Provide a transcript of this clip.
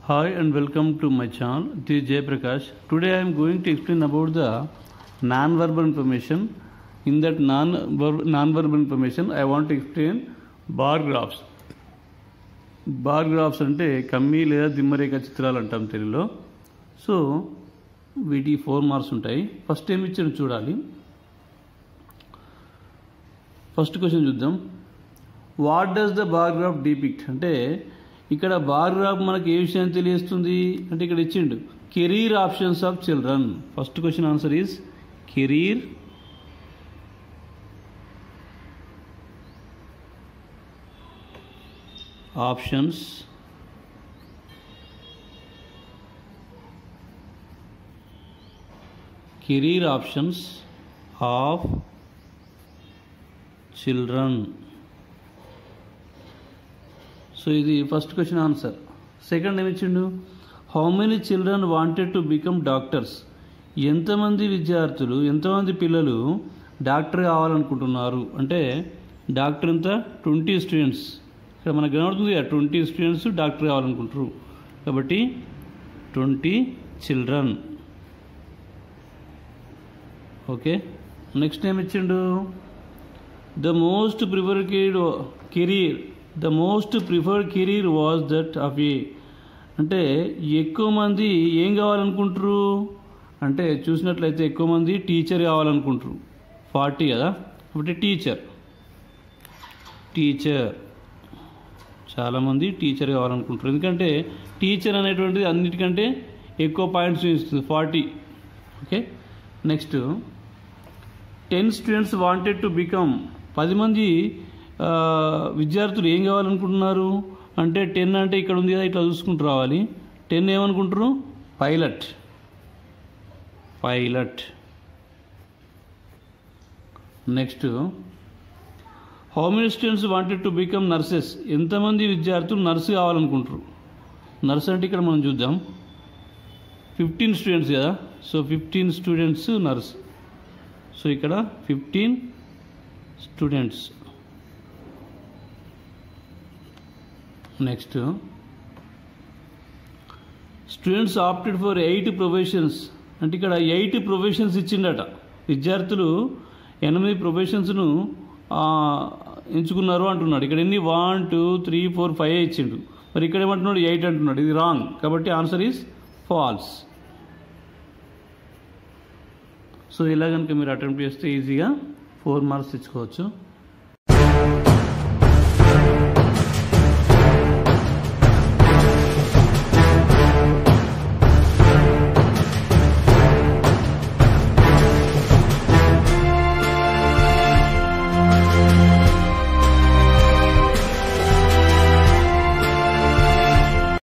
Hi and welcome to my channel. This is Jay Prakash. Today I am going to explain about the non-verbal information. In that non-ver- non-verbal information, I want to explain bar graphs. Bar graphs అంటే కమ్మీ లేదా దిమ్మరేఖ చిత్రాలు అంటాం తెలుగులో so వీటి four marks ఉంటాయి first ఏమి ఇచ్చాడు చూడాలి ఫస్ట్ క్వశ్చన్ చూద్దాం what does the bar graph depict అంటే ఇక్కడ బార్ గ్రాఫ్ మనకి ఏ విషయాన్ని తెలియజేస్తుంది అంటే ఇక్కడ ఇచ్చిండు career options of children first question answer is career options career options of children so ఇది ఫస్ట్ క్వశ్చన్ ఆన్సర్ సెకండ్ ఏమి ఇచ్చిండు how many children wanted to become doctors ఎంతమంది విద్యార్థులు ఎంతమంది పిల్లలు డాక్టర్ కావాలనుకుంటున్నారు అంటే డాక్టర్ ఎంత ట్వంటీ స్టూడెంట్స్ ఇక్కడ మనకు కనబడుతుంది ట్వంటీ స్టూడెంట్స్ డాక్టర్ కావాలనుకుంటారు కాబట్టి ట్వంటీ చిల్డ్రన్ ఓకే నెక్స్ట్ ఏమి ఇచ్చిండు the most preferred career the most preferred career was that of a అంటే ఎక్కువ మంది ఏం కావాలనుకుంటారు అంటే చూసినట్లయితే ఎక్కువ మంది టీచర్ కావాలనుకుంటారు ఫార్టీ కదా కాబట్టి టీచర్ టీచర్ చాలామంది టీచర్ కావాలనుకుంటారు ఎందుకంటే టీచర్ అనేటువంటిది అన్నిటికంటే ఎక్కువ పాయింట్స్ ఇస్తుంది forty okay next ten students wanted to become పది మంది ఆ, విద్యార్థులు ఏం కావాలనుకుంటున్నారు అంటే టెన్ అంటే ఇక్కడ ఉంది కదా ఇట్లా చూసుకుంటూ రావాలి టెన్ ఏమనుకుంటారు pilot pilot next how many students wanted to become nurses ఎంతమంది విద్యార్థులు నర్సు కావాలనుకుంటారు నర్స్ అంటే ఇక్కడ మనం చూద్దాం ఫిఫ్టీన్ స్టూడెంట్స్ కదా so fifteen students nurse so ఇక్కడ fifteen students next students opted for eight professions అంటే ఇక్కడ ఎయిట్ ప్రొఫెషన్స్ ఇచ్చిండట విద్యార్థులు ఎనిమిది ప్రొఫెషన్స్ను ఎంచుకున్నారు అంటున్నాడు ఇక్కడ ఎన్ని one two three four five ఇచ్చిండు మరి ఇక్కడ ఏమంటున్నాడు ఎయిట్ అంటున్నాడు ఇది రాంగ్ కాబట్టి ఆన్సర్ ఈజ్ ఫాల్స్ సో ఇలా కనుక మీరు అటెంప్ట్ చేస్తే ఈజీగా ఫోర్ మార్క్స్ తెచ్చుకోవచ్చు